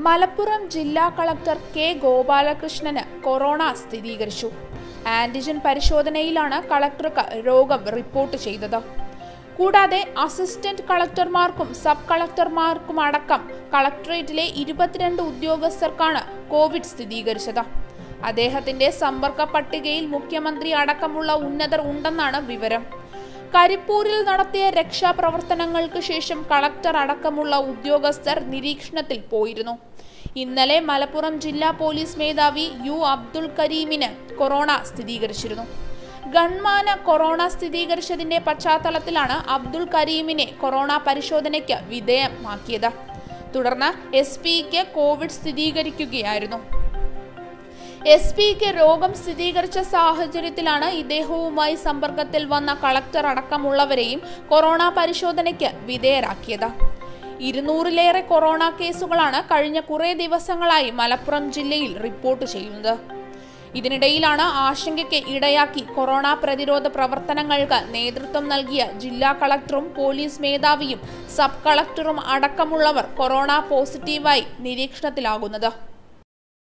മലപ്പുറം ജില്ലാ collector K ഗോപാലകൃഷ്ണന് corona സ്ഥിരീകരിച്ചു ആന്റിജൻ പരിശോധനയിലാണ് കളക്ടർക്ക് രോഗം റിപ്പോർട്ട് ചെയ്തത് കൂടാതെ അസിസ്റ്റന്റ് കളക്ടർമാർക്കും സബ് കളക്ടർമാർക്കും അടക്കം കളക്ടറേറ്റിലെ ഇരുപത്തിരണ്ട് ഉദ്യോഗസ്ഥർക്കാണ് കോവിഡ് സ്ഥിരീകരിച്ചത് അദ്ദേഹത്തിന്റെ സമ്പർക്ക പട്ടികയിൽ മുഖ്യമന്ത്രി അടക്കമുള്ള ഉന്നതർ ഉണ്ടെന്നാണ് വിവരം കരിപ്പൂരിൽ നടത്തിയ രക്ഷാപ്രവർത്തനങ്ങൾക്ക് ശേഷം കളക്ടർ അടക്കമുള്ള ഉദ്യോഗസ്ഥർ നിരീക്ഷണത്തിൽ പോയിരുന്നു ഇന്നലെ മലപ്പുറം ജില്ലാ പോലീസ് മേധാവി യു അബ്ദുൽ കരീമിന് കൊറോണ സ്ഥിരീകരിച്ചിരുന്നു ഗൺമാന് കൊറോണ സ്ഥിരീകരിച്ചതിന്റെ പശ്ചാത്തലത്തിലാണ് അബ്ദുൽ കരീമിനെ കൊറോണ പരിശോധനയ്ക്ക് വിധേയമാക്കിയത് തുടർന്ന് എസ് പിക്ക് കോവിഡ് സ്ഥിരീകരിക്കുകയായിരുന്നു എസ് പിക്ക് രോഗം സ്ഥിരീകരിച്ച സാഹചര്യത്തിലാണ് ഇദ്ദേഹവുമായി സമ്പർക്കത്തിൽ വന്ന കളക്ടർ അടക്കമുള്ളവരെയും കൊറോണ പരിശോധനയ്ക്ക് വിധേയരാക്കിയത് ഇരുന്നൂറിലേറെ കൊറോണ കേസുകളാണ് കഴിഞ്ഞ കുറേ ദിവസങ്ങളായി മലപ്പുറം ജില്ലയിൽ റിപ്പോർട്ട് ചെയ്യുന്നത് ഇതിനിടയിലാണ് ആശങ്കയ്ക്ക് ഇടയാക്കി കൊറോണ പ്രതിരോധ പ്രവർത്തനങ്ങൾക്ക് നേതൃത്വം നൽകിയ ജില്ലാ കളക്ടറും പോലീസ് മേധാവിയും സബ് കളക്ടറും അടക്കമുള്ളവർ കൊറോണ പോസിറ്റീവായി നിരീക്ഷണത്തിലാകുന്നത്